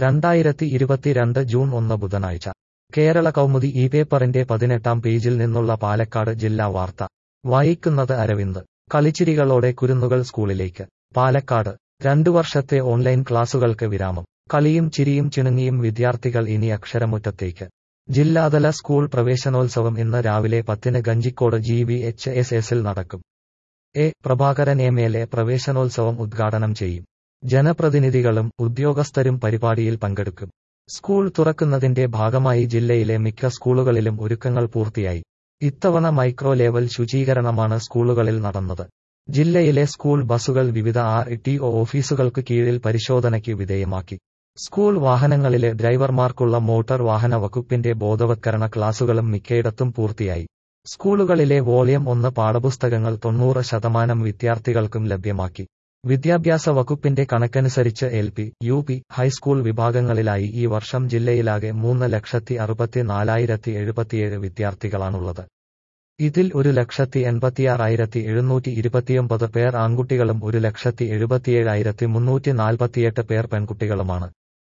രണ്ടായിരത്തി ഇരുപത്തിരണ്ട് ജൂൺ ഒന്ന് ബുധനാഴ്ച കേരള കൗമുദി ഈ പേപ്പറിന്റെ പതിനെട്ടാം പേജിൽ നിന്നുള്ള പാലക്കാട് ജില്ലാ വാർത്ത വായിക്കുന്നത് അരവിന്ദ് കളിച്ചിരികളോടെ കുരുന്നുകൾ സ്കൂളിലേക്ക് പാലക്കാട് രണ്ടു വർഷത്തെ ഓൺലൈൻ ക്ലാസുകൾക്ക് വിരാമം കളിയും ചിരിയും ചിണുങ്ങിയും വിദ്യാർത്ഥികൾ ഇനി അക്ഷരമുറ്റത്തേക്ക് ജില്ലാതല സ്കൂൾ പ്രവേശനോത്സവം ഇന്ന് രാവിലെ പത്തിന് Kanjikode G V H S എസിൽ നടക്കും A Prabhakaran M L A പ്രവേശനോത്സവം ഉദ്ഘാടനം ചെയ്യും ജനപ്രതിനിധികളും ഉദ്യോഗസ്ഥരും പരിപാടിയിൽ പങ്കെടുക്കും സ്കൂൾ തുറക്കുന്നതിന്റെ ഭാഗമായി ജില്ലയിലെ മിക്ക സ്കൂളുകളിലും ഒരുക്കങ്ങൾ പൂർത്തിയായി ഇത്തവണ മൈക്രോ ലെവൽ ശുചീകരണമാണ് സ്കൂളുകളിൽ നടന്നത് ജില്ലയിലെ സ്കൂൾ ബസുകൾ വിവിധ ആർ ടി ഒ ഓഫീസുകൾക്ക് കീഴിൽ പരിശോധനയ്ക്ക് വിധേയമാക്കി സ്കൂൾ വാഹനങ്ങളിലെ ഡ്രൈവർമാർക്കുള്ള മോട്ടോർ വാഹന വകുപ്പിന്റെ ബോധവത്കരണ ക്ലാസുകളും മിക്കയിടത്തും പൂർത്തിയായി സ്കൂളുകളിലെ വോളിയം ഒന്ന് പാഠപുസ്തകങ്ങൾ തൊണ്ണൂറ് ശതമാനം വിദ്യാർത്ഥികൾക്കും ലഭ്യമാക്കി വിദ്യാഭ്യാസ വകുപ്പിന്റെ കണക്കനുസരിച്ച് L P U P high school വിഭാഗങ്ങളിലായി ഈ വർഷം ജില്ലയിലാകെ മൂന്ന് ലക്ഷത്തി അറുപത്തിനാലായിരത്തി എഴുപത്തിയേഴ് വിദ്യാർത്ഥികളാണുള്ളത് ഇതിൽ ഒരു ലക്ഷത്തി എൺപത്തിയാറായിരത്തി എഴുന്നൂറ്റി ഇരുപത്തിയൊമ്പത് പേർ ആൺകുട്ടികളും ഒരു ലക്ഷത്തി എഴുപത്തിയേഴായിരത്തി മുന്നൂറ്റി നാൽപ്പത്തിയെട്ട് പേർ പെൺകുട്ടികളുമാണ്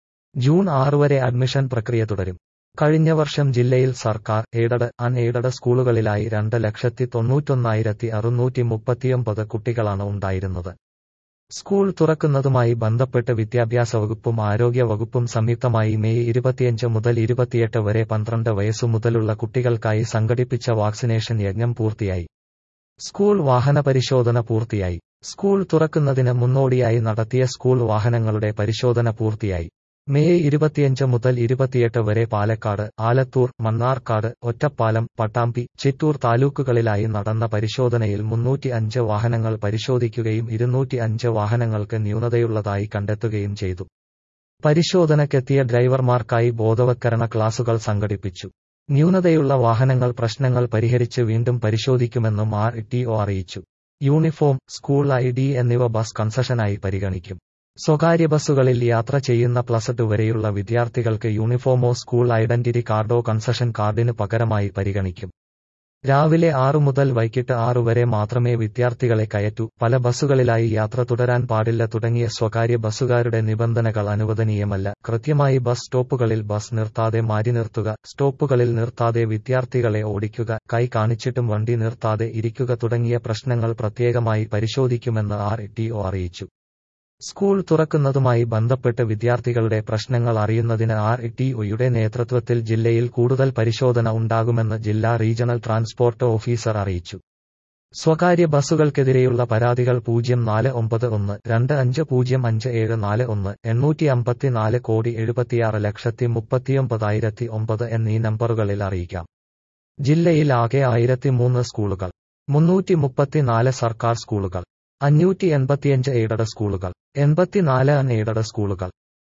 ജൂൺ ആറ് വരെ അഡ്മിഷൻ പ്രക്രിയ തുടരും കഴിഞ്ഞ വർഷം ജില്ലയിൽ സർക്കാർ എയ്ഡഡ് അൺ എയ്ഡഡ് സ്കൂളുകളിലായി രണ്ട് ലക്ഷത്തി തൊണ്ണൂറ്റൊന്നായിരത്തി അറുന്നൂറ്റി മുപ്പത്തിയൊമ്പത് കുട്ടികളാണ് ഉണ്ടായിരുന്നത് സ്കൂൾ തുറക്കുന്നതുമായി ബന്ധപ്പെട്ട് വിദ്യാഭ്യാസ വകുപ്പും ആരോഗ്യ വകുപ്പും സംയുക്തമായി മെയ് ഇരുപത്തിയഞ്ച് മുതൽ ഇരുപത്തിയെട്ട് വരെ പന്ത്രണ്ട് വയസ്സു മുതലുള്ള കുട്ടികൾക്കായി സംഘടിപ്പിച്ച വാക്സിനേഷൻ യജ്ഞം പൂർത്തിയായി സ്കൂൾ വാഹന പരിശോധന പൂർത്തിയായി സ്കൂൾ തുറക്കുന്നതിന് മുന്നോടിയായി നടത്തിയ സ്കൂൾ വാഹനങ്ങളുടെ പരിശോധന പൂർത്തിയായി മെയ് ഇരുപത്തിയഞ്ച് മുതൽ ഇരുപത്തിയെട്ട് വരെ പാലക്കാട് ആലത്തൂർ മണ്ണാർക്കാട് ഒറ്റപ്പാലം പട്ടാമ്പി ചിറ്റൂർ താലൂക്കുകളിലായി നടന്ന പരിശോധനയിൽ മുന്നൂറ്റി അഞ്ച് വാഹനങ്ങൾ പരിശോധിക്കുകയും ഇരുന്നൂറ്റി അഞ്ച് വാഹനങ്ങൾക്ക് ന്യൂനതയുള്ളതായി കണ്ടെത്തുകയും ചെയ്തു പരിശോധനയ്ക്കെത്തിയ ഡ്രൈവർമാർക്കായി ബോധവത്കരണ ക്ലാസുകൾ സംഘടിപ്പിച്ചു ന്യൂനതയുള്ള വാഹനങ്ങൾ പ്രശ്നങ്ങൾ പരിഹരിച്ച് വീണ്ടും പരിശോധിക്കുമെന്നും ആർ ടി ഒ അറിയിച്ചു യൂണിഫോം സ്കൂൾ ഐ ഡി എന്നിവ ബസ് കൺസഷനായി പരിഗണിക്കും സ്വകാര്യ ബസ്സുകളിൽ യാത്ര ചെയ്യുന്ന പ്ലസ് ടു വരെയുള്ള വിദ്യാർത്ഥികൾക്ക് യൂണിഫോമോ സ്കൂൾ ഐഡന്റിറ്റി കാർഡോ കൺസഷൻ കാർഡിന് പകരമായി പരിഗണിക്കും രാവിലെ ആറു മുതൽ വൈകിട്ട് ആറു വരെ മാത്രമേ വിദ്യാർത്ഥികളെ കയറ്റൂ പല ബസ്സുകളിലായി യാത്ര തുടരാൻ പാടില്ല തുടങ്ങിയ സ്വകാര്യ ബസ്സുകാരുടെ നിബന്ധനകൾ അനുവദനീയമല്ല കൃത്യമായി ബസ് സ്റ്റോപ്പുകളിൽ ബസ് നിർത്താതെ മാറ്റി നിർത്തുക സ്റ്റോപ്പുകളിൽ നിർത്താതെ വിദ്യാർത്ഥികളെ ഓടിക്കുക കൈ കാണിച്ചിട്ടും വണ്ടി നിർത്താതെ ഇരിക്കുക തുടങ്ങിയ പ്രശ്നങ്ങൾ പ്രത്യേകമായി പരിശോധിക്കുമെന്ന് ആർ ടി ഒ അറിയിച്ചു സ്കൂൾ തുറക്കുന്നതുമായി ബന്ധപ്പെട്ട് വിദ്യാർത്ഥികളുടെ പ്രശ്നങ്ങൾ അറിയുന്നതിന് ആർ ടി ഒയുടെ നേതൃത്വത്തിൽ ജില്ലയിൽ കൂടുതൽ പരിശോധന ഉണ്ടാകുമെന്ന് ജില്ലാ റീജിയണൽ ട്രാൻസ്പോർട്ട് ഓഫീസർ അറിയിച്ചു സ്വകാര്യ ബസ്സുകൾക്കെതിരെയുള്ള പരാതികൾ പൂജ്യം നാല് ഒമ്പത് ഒന്ന് രണ്ട് അഞ്ച് പൂജ്യം അഞ്ച് ഏഴ് നാല് ഒന്ന് എണ്ണൂറ്റി അമ്പത്തിനാല് കോടി എഴുപത്തിയാറ് ലക്ഷത്തി മുപ്പത്തിയൊമ്പതായിരത്തി ഒമ്പത് എന്നീ നമ്പറുകളിൽ അറിയിക്കാം ജില്ലയിൽ ആകെ ആയിരത്തി മൂന്ന് സ്കൂളുകൾ മുന്നൂറ്റി മുപ്പത്തിനാല് സർക്കാർ സ്കൂളുകൾ അഞ്ഞൂറ്റി എൺപത്തിയഞ്ച് എയ്ഡഡ് സ്കൂളുകൾ എൺപത്തിനാല് അൺ എയ്ഡഡ് സ്കൂളുകൾ